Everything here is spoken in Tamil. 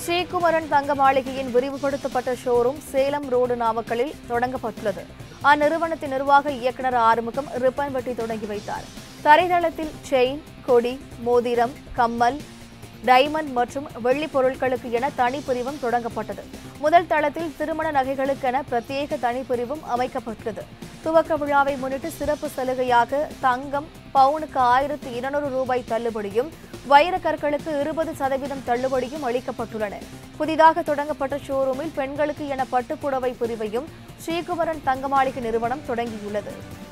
ஸ்ரீகுமரன் தங்க மாளிகையின் விரிவுபடுத்தப்பட்ட ஷோரூம் சேலம் ரோடு நாமக்கலில் தொடங்கப்பட்டுள்ளது அந்நிறுவனத்தின் நிர்வாக இயக்குநர் ஆறுமுகம் ரிப்பன் வெட்டி தொடங்கி வைத்தார் தரைதளத்தில் செயின் கொடி மோதிரம் கம்மல் டைமண்ட் மற்றும் வெள்ளி பொருட்களுக்கு என தனிப்பிரிவும் தொடங்கப்பட்டது முதல் தளத்தில் திருமண நகைகளுக்கென பிரத்யேக தனிப்பிரிவும் அமைக்கப்பட்டது துவக்க விழாவை முன்னிட்டு சிறப்பு சலுகையாக தங்கம் பவுனுக்கு ஆயிரத்து இருநூறு ரூபாய் தள்ளுபடியும் வைரக் கற்களுக்கு இருபது சதவீதம் தள்ளுபடியும் அளிக்கப்பட்டுள்ளன புதிதாக தொடங்கப்பட்ட ஷோரூமில் பெண்களுக்கு என பட்டுப்புடவை பிரிவையும் ஸ்ரீகுமரன் தங்கமாளிகை நிறுவனம் தொடங்கியுள்ளது